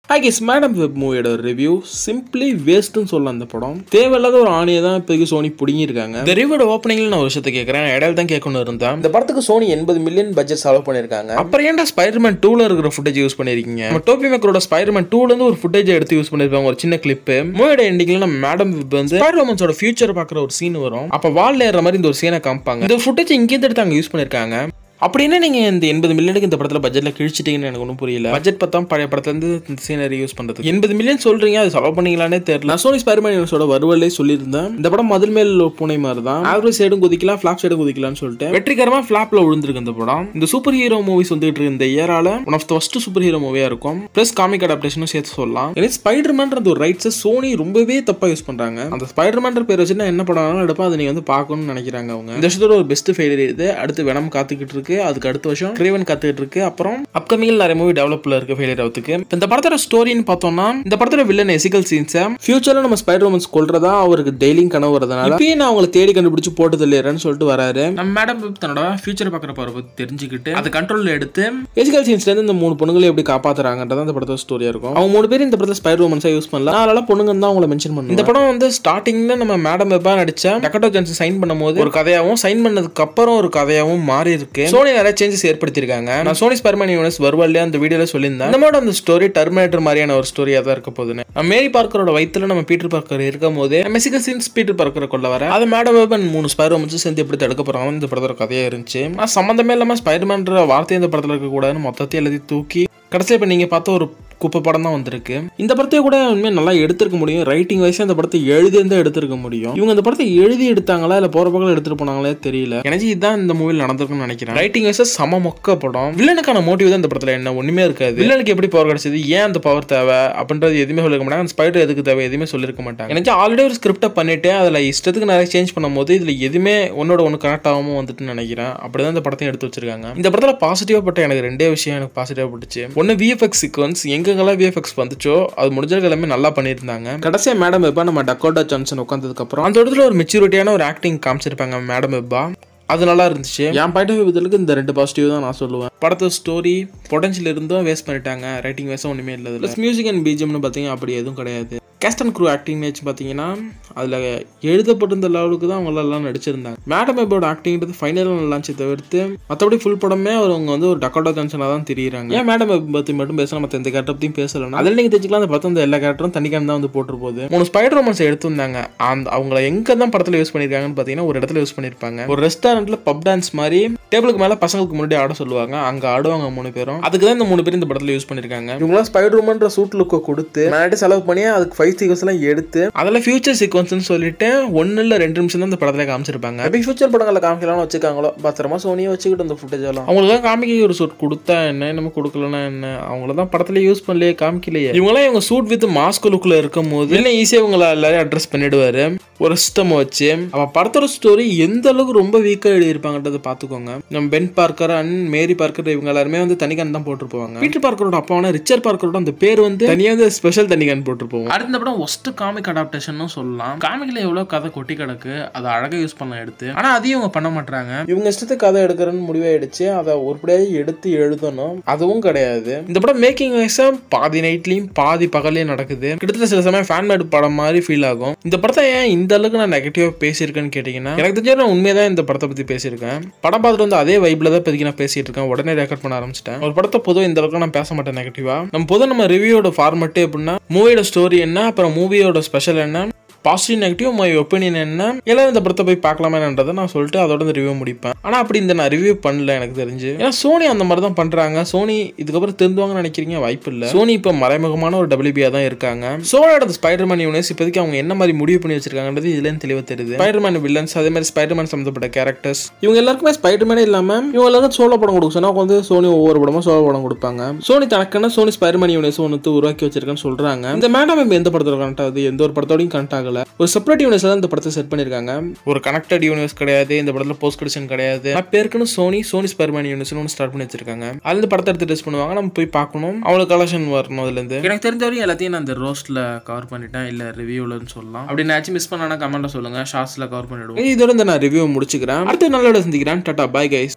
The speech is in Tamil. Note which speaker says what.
Speaker 1: ஐ கெஸ் மேடம் வெப் மூவியோட ரிவ்யூ சிம்பிளி வேஸ்ட்னு சொல்லலாம் அந்த படம் தேவையில்லாத ஒரு ஆணியை தான் இப்போதைக்கு சோனி பிடிங்கிருக்காங்க இந்த ரிவ்யூட ஓப்பனிங்ல நான் ஒரு விஷயத்தை கேட்கறேன் இடையில தான் கேட்கணும் இருந்தேன் இந்த படத்துக்கு சோனி எண்பது மில்லியன் பட்ஜெட் செலவு பண்ணிருக்காங்க அப்புறம் ஏன்டா ஸ்பைடர்மேன் டூல இருக்கிற ஃபுட்டேஜ் யூஸ் பண்ணிருக்கீங்க நம்ம டோபி மேக்கரோட ஸ்பைடர்மேன் டூல இருந்து ஒரு ஃபுட்டேஜ் எடுத்து யூஸ் பண்ணிருப்பாங்க ஒரு சின்ன கிளிப் மூவியோட எண்டிங்ல நம்ம மேடம் வெப் வந்து ஸ்பைடர்மேன்ஸோட ஃபியூச்சர் பார்க்குற ஒரு சீன் வரும் அப்ப வால்ல ஏற மாதிரி இந்த ஒரு சீனை காமிப்பாங்க இந்த ஃபுட்டேஜ் இங்கேருந்து எடுத்து அங்க யூஸ் பண்ணிருக்காங்க அப்படின்னா நீங்க இந்த எண்பது மில்லியனுக்கு இந்த படத்துல பட்ஜெட்ல கிழிச்சிட்டீங்கன்னு எனக்கு ஒன்றும் புரியல பட்ஜெட் பார்த்தா பழைய படத்துல இருந்து இந்த சீனரி யூஸ் பண்றது எண்பது மில்லியன் சொல்றீங்க அது செலவு பண்ணீங்களானே தெரியல நான் சோனி ஸ்பைர்மேன் யூனிவர்ஸோட வருவலே சொல்லியிருந்தேன் இந்த படம் மதில் மேல் பூனை மாதிரி தான் ஆவரேஜ் சைடும் குதிக்கலாம் ஃபிளாப் சைடும் குதிக்கலாம்னு சொல்லிட்டு வெற்றிகரமா ஃபிளாப்ல விழுந்திருக்கு இந்த படம் இந்த சூப்பர் ஹீரோ மூவிஸ் வந்துட்டு இருக்க இந்த இயரால one of the first super hero மூவியா இருக்கும் பிளஸ் காமிக் அடாப்டேஷனும் சேர்த்து சொல்லலாம் ஏன்னா ஸ்பைடர்மேன்ற ஒரு ரைட்ஸை சோனி ரொம்பவே தப்பா யூஸ் பண்றாங்க அந்த ஸ்பைடர்மேன்ற பேர் வச்சு நான் என்ன படம் வேணாலும் எடுப்பேன் அதை நீங்க வந்து பார்க்கணும்னு நினைக்கிறாங்க அவங்க இந்த வருஷத்தோட ஒரு பெஸ்ட் ஃபெயிலியர் இது அடுத்து வெனம் காத்துக்கிட்டு இருக்கு அதுக்கு அடுத்த வருஷம் கிரேவன் காத்துக்கிட்டு இருக்கு அப்புறம் அப்கமிங்ல நிறைய மூவி டெவலப்ல இருக்கு ஃபெயிலியர் ஆகுதுக்கு இந்த படத்தோட ஸ்டோரின்னு பார்த்தோம்னா இந்த படத்தோட வில்லன் எசிக்கல் சீன்ஸை ஃபியூச்சர்ல நம்ம ஸ்பைடர் உமன்ஸ் கொல்றதா அவருக்கு டெய்லியும் கனவு வரதுனால இப்பயே நான் அவங்களை தேடி கண்டுபிடிச்சு போட்டு தள்ளிடுறேன்னு சொல்லிட்டு வராரு நம்ம மேடம் தன்னோட ஃபியூச்சர் பார்க்குற போற பத்தி தெரிஞ்சுக்கிட்டு அதை கண்ட்ரோல்ல எடுத்து எசிக்கல் சீன்ஸ்ல இருந்து இந்த மூணு பொண்ணுங்களை எப்படி காப்பாத்துறாங்கன்றத அந்த படத்தோட ஸ்டோரியா இருக்கும் அவங்க மூணு பேரும் இந்த படத்துல ஸ்பைடர் உமன்ஸா யூஸ் பண்ணலாம் அதனால பொண்ணுங்க தான் அவங்களை மென்ஷன் பண்ணும் இந்த படம் வந்து ஸ்டார்டிங்ல நம்ம மேடம் வெப்பா நடிச்ச டக்கட்டோ ஜான்சன் சைன் பண்ணும்போது ஒரு கதையாவும் சைன் பண்ணதுக்கு அப்புறம் ஒரு கதையாவும் மாறி இருக்கு சோனி நிறைய சேஞ்சஸ் ஏற்படுத்தியிருக்காங்க நான் சோனி ஸ்பெர்மன் யூனிவர்ஸ் வருவாள்லயே அந்த வீடியோல சொல்லியிருந்தேன் இந்த மாதிரி அந்த ஸ்டோரி டெர்மினேட்டர் மாதிரியான ஒரு ஸ்டோரியா தான் இருக்க போகுதுன்னு நம்ம மேரி பார்க்கரோட வயித்துல நம்ம பீட்டர் பார்க்கர் இருக்கும் போது மெசிகல் சீன்ஸ் பீட்டர் பார்க்கரை கொள்ள வர அதை மேடம் வெப்பன் மூணு ஸ்பைடர் வச்சு சேர்ந்து எப்படி தடுக்க போறாங்க இந்த படத்தோட கதையா இருந்துச்சு ஆனா சம்மந்தமே இல்லாம ஸ்பைடர்மேன்ற வார்த்தை இந்த படத்துல இருக்க கூடாதுன்னு மொத்தத்தையும் எல்லாத்தையும் தூக்கி கடைசியில் இப்போ நீங்கள் பார்த்த ஒரு குப்பை படம் தான் வந்திருக்கு இந்த படத்தை கூட உண்மையாக நல்லா எடுத்திருக்க முடியும் ரைட்டிங் வைஸ் அந்த படத்தை எழுதி இருந்தால் எடுத்திருக்க முடியும் இவங்க இந்த படத்தை எழுதி எடுத்தாங்களா இல்லை போகிற பக்கம் எடுத்துட்டு போனாங்களே தெரியல எனக்கு இதுதான் இந்த மூவியில் நடந்திருக்குன்னு நினைக்கிறேன் ரைட்டிங் வைஸ் சம மொக்க படம் வில்லனுக்கான மோட்டிவ் தான் இந்த படத்தில் என்ன ஒன்றுமே இருக்காது வில்லனுக்கு எப்படி பவர் கிடைச்சது ஏன் அந்த பவர் தேவை அப்படின்றது எதுவுமே சொல்லிருக்க மாட்டாங்க அந்த ஸ்பைடர் எதுக்கு தேவை எதுவுமே சொல்லிருக்க மாட்டாங்க எனக்கு ஆல்ரெடி ஒரு ஸ்கிரிப்டை பண்ணிட்டு அதில் இஷ்டத்துக்கு நிறைய சேஞ்ச் பண்ணும்போது இதில் எதுவுமே ஒன்னோட ஒன்று கனெக்ட் ஆகாமல் வந்துட்டு நினைக்கிறேன் அப்படிதான் இந்த படத்தையும் எடுத்து வச்சிருக்காங்க இந்த படத்தில் பாசிட்டிவாக பட்ட எனக்கு ரெண்டே விஷயம் எனக்கு பாசிட்டிவாக பட்டுச்சு ஒன்று விஎஃப்எக்ஸ் சீக்வன்ஸ் எங்கெங்கெல்லாம் விஎஃப்எக்ஸ் வந்துச்சோ அது முடிஞ்சது எல்லாமே நல்லா பண்ணியிருந்தாங்க கடைசியாக மேடம் வெப்பா நம்ம டக்கோட்டா ஜான்சன் உட்காந்ததுக்கப்புறம் அந்த இடத்துல ஒரு மெச்சூரிட்டியான ஒரு ஆக்டிங் காமிச்சிருப்பாங்க மேடம் வெப்பா அது நல்லா இருந்துச்சு என் பாயிண்ட் ஆஃப் விதத்துக்கு இந்த ரெண்டு பாசிட்டிவ் தான் நான் சொல்லுவேன் படத்தை ஸ்டோரி பொட்டன்ஷியல் இருந்தும் வேஸ்ட் பண்ணிட்டாங்க ரைட்டிங் வேஸ்டும் ஒன்றுமே இல்லை ப்ளஸ் மியூசிக் அண்ட் பிஜிஎம்னு பார்த்தீங்க அப்படி எதுவும் கிடையாது கேஸ்ட் அண்ட் க்ரூ ஆக்டிங் வச்சு பார்த்தீங்கன்னா அதில் எழுதப்பட்டிருந்த லெவலுக்கு தான் அவங்க எல்லாம் நடிச்சிருந்தாங்க மேடம் வெப்போட ஆக்டிங்கிறது ஃபைனலாக நல்லாச்சு தவிர்த்து மற்றபடி ஃபுல் படமே அவங்க வந்து ஒரு டக்கோட்டா ஜான்சனாக தான் தெரியுறாங்க ஏன் மேடம் வெப் பற்றி மட்டும் பேசலாம் மற்ற எந்த கேரக்டர் பற்றியும் பேசலாம் அதில் நீங்கள் தெரிஞ்சுக்கலாம் அந்த படத்தை அந்த எல்லா கேரக்டரும் தனிக்கான தான் வந்து போட்டு போகுது மூணு ஸ்பைடர் ரொமன்ஸ் எடுத்திருந்தாங்க அந்த அவங்கள எங்கே தான் படத்தில் யூஸ் பண்ணியிருக்காங்கன்னு பார்த்தீங்கன்னா ஒரு இடத்துல யூஸ் பண்ணியிருப்பாங்க ஒரு ரெஸ்டாரண்ட்டில் பப் டான்ஸ் மாதிரி டேபிளுக்கு மேலே பசங்களுக்கு முன்னாடி ஆட சொல்லுவாங்க அங்கே ஆடுவாங்க மூணு பேரும் அதுக்கு தான் இந்த மூணு பேர் இந்த படத்தில் யூஸ் பண்ணியிருக்காங்க இவங்களாம் ஸ்பைடர் உமன்ற சூட் லுக்கை கொடுத்து முன்னாடி செலவு பண்ணி அதுக்கு ஃபைவ் சீக்வன்ஸ் எல்லாம் எடுத்து அதில் ஃபியூச்சர் சீக்வன்ஸ்னு சொல்லிட்டு ஒன்னு இல்லை ரெண்டு நிமிஷம் தான் இந்த படத்தில் காமிச்சிருப்பாங்க எப்படி ஃபியூச்சர் படங்களை காமிக்கலாம்னு வச்சுக்காங்களோ பத்திரமா சோனியை வச்சுக்கிட்டு அந்த ஃபுட்டேஜ் எல்லாம் அவங்களுக்கு காமிக்க ஒரு சூட் கொடுத்தா என்ன நம்ம கொடுக்கலன்னா என்ன அவங்கள தான் படத்துல யூஸ் பண்ணலையே காமிக்கலையே இவங்களாம் இவங்க சூட் வித் மாஸ்க் லுக்கில் இருக்கும் போது இல்லை ஈஸியாக இவங்கள எல்லாரையும் அட்ரஸ் பண்ணிடுவாரு ஒரு சிஸ்டம் வச்சு அவ படத்தோட ஸ்டோரி எந்த அளவுக்கு ரொம்ப வீக்காக எழுதியிருப்பாங்கன்றதை பார்த்துக்கோங்க நம்ம Ben Parker and Mary Parker இவங்க எல்லாருமே வந்து தனிகன் தான் போட்டு போவாங்க பீட்டர் பார்க்கரோட அப்பாவான ரிச்சர் பார்க்கரோட அந்த பேர் வந்து தனியாக வந்து ஸ்பெஷல் தனிகன் போட்டு போவோம் அடுத்த படம் ஒஸ்ட் காமிக் அடாப்டேஷன் சொல்லலாம் காமிக்ல எவ்வளவு கதை கொட்டி கிடக்கு அதை அழகா யூஸ் பண்ண எடுத்து ஆனா அதையும் இவங்க பண்ண மாட்டாங்க இவங்க இஷ்டத்துக்கு கதை எடுக்கிறன்னு முடிவாயிடுச்சு அதை உருப்படியாக எடுத்து எழுதணும் அதுவும் கிடையாது இந்த படம் மேக்கிங் வைஸா பாதி நைட்லயும் பாதி பகல்லையும் நடக்குது கிட்டத்தட்ட சில சமயம் ஃபேன் மேட் படம் மாதிரி ஃபீல் ஆகும் இந்த படத்தை ஏன் இந்த அளவுக்கு நான் நெகட்டிவா பேசியிருக்கேன்னு கேட்டீங்கன்னா எனக்கு தெரிஞ்ச நான் உண்மையாக இந்த படத்தை பத்தி பேசியிருக்கேன் படம் பார்த்துட்டு வந்து அதே வைப்ல தான் இப்போதைக்கு நான் பேசிட்டு இருக்கேன் உடனே ரெக்கார்ட் பண்ண ஆரம்பிச்சிட்டேன் ஒரு படத்தை பொதுவாக இந்த அளவுக்கு நான் பேச மாட்டேன் நெகட்டிவா நம்ம பொதுவாக நம்ம ரிவ்யூவோட ஃபார்மெட்டே எப்படின்னா மூவியோட ஸ்டோரி என்ன அப்புறம் மூவியோட ஸ்பெஷல் என்ன பாசிட்டிவ் நெகட்டிவ் மை ஒப்பீனியன் என்ன எல்லாரும் இந்த படத்தை போய் பார்க்கலாமேன்றதை நான் சொல்லிட்டு அதோட இந்த ரிவ்யூ முடிப்பேன் ஆனால் அப்படி இந்த நான் ரிவ்யூ பண்ணல எனக்கு தெரிஞ்சு ஏன்னா சோனி அந்த மாதிரி தான் பண்ணுறாங்க சோனி இதுக்கப்புறம் திருந்துவாங்கன்னு நினைக்கிறீங்க வாய்ப்பு இல்லை சோனி இப்போ மறைமுகமான ஒரு டபிள்யூபியாக தான் இருக்காங்க சோனியோட ஸ்பைடர்மேன் யூனிவர்ஸ் இப்போதைக்கு அவங்க என்ன மாதிரி முடிவு பண்ணி வச்சிருக்காங்கன்றது இதுலேருந்து தெளிவாக தெரியுது ஸ்பைடர்மேன் வில்லன்ஸ் அதே மாதிரி ஸ்பைடர்மேன் சம்மந்தப்பட்ட கேரக்டர்ஸ் இவங்க எல்லாருக்குமே ஸ்பைடர்மேனே இல்லாமல் இவங்க எல்லாருக்கும் சோலோ படம் கொடுக்க சொன்னா வந்து சோனி ஒவ்வொரு படமும் சோலோ படம் கொடுப்பாங்க சோனி தனக்குன்னு சோனி ஸ்பைடர்மேன் யூனிவர்ஸ் ஒன்று உருவாக்கி வச்சிருக்கேன்னு சொல்றாங்க இந்த மேடம் இப்போ எந்த படத்தோட கனெக்ட் ஆகுது எந்த ஒரு படத்தோடையும் கனெக்ட் ஆகல ஒரு செப்பரேட் யூனிவர்ஸ் தான் இந்த படத்தை செட் பண்ணிருக்காங்க ஒரு கனெக்டட் யூனிவர்ஸ் கிடையாது இந்த படத்துல போஸ்ட் கிரெடிஷன் கிடையாது நான் பேருக்குன்னு சோனி சோனி ஸ்பைடர்மேன் யூனிவர்ஸ் ஒன்று ஸ்டார்ட் பண்ணி வச்சிருக்காங்க அதுல இருந்து படத்தை எடுத்து டெஸ்ட் பண்ணுவாங்க நம்ம போய் பார்க்கணும் அவங்களுக்கு கலெக்ஷன் வரணும் அதுல இருந்து எனக்கு தெரிஞ்ச வரையும் எல்லாத்தையும் நான் இந்த ரோஸ்ட்ல கவர் பண்ணிட்டேன் இல்ல ரிவ்யூலன்னு சொல்லலாம் அப்படி நான் மிஸ் பண்ணானா கமெண்ட்ல சொல்லுங்க ஷார்ட்ஸ்ல கவர் பண்ணிடுவோம் இதோட இந்த நான் ரிவ்யூ முடிச்சுக்கிறேன் அடுத்த நல்லோட சந்திக்கிறேன் டாடா பாய் கைஸ்